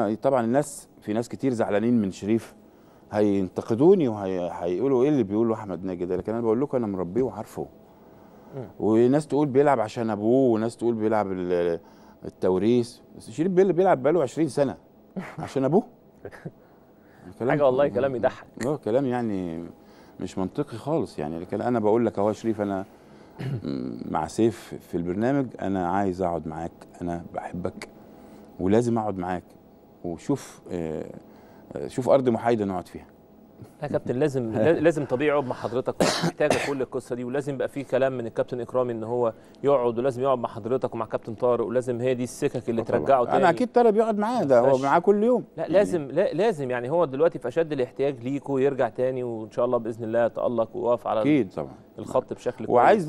طبعا الناس في ناس كتير زعلانين من شريف هينتقدوني وهيقولوا ايه اللي بيقوله احمد ناجي ده لكن انا بقول لكم انا مربيه وعارفه وناس تقول بيلعب عشان ابوه وناس تقول بيلعب ال- التوريث بس شريف بيل- بيلعب بقاله 20 سنه عشان ابوه كلام- حاجه والله كلام يضحك اه كلام يعني مش منطقي خالص يعني لكن انا بقول لك اهو يا شريف انا مع سيف في البرنامج انا عايز اقعد معاك انا بحبك ولازم اقعد معاك وشوف آه، آه، شوف ارض محايده نقعد فيها لا يا كابتن لازم لازم طبيعي يقعد مع حضرتك محتاجه كل القصه دي ولازم يبقى في كلام من الكابتن اكرامي ان هو يقعد ولازم يقعد مع حضرتك ومع كابتن طارق ولازم هي دي السكك اللي ترجعه تاني انا اكيد ترى بيقعد معاه ده هو مفيهاش- معاه كل يوم لا لازم لا لازم يعني هو دلوقتي في اشد الاحتياج ليكوا يرجع تاني وان شاء الله باذن الله يتالق ويقف على اكيد طبعا الخط بشكل كويس وعايز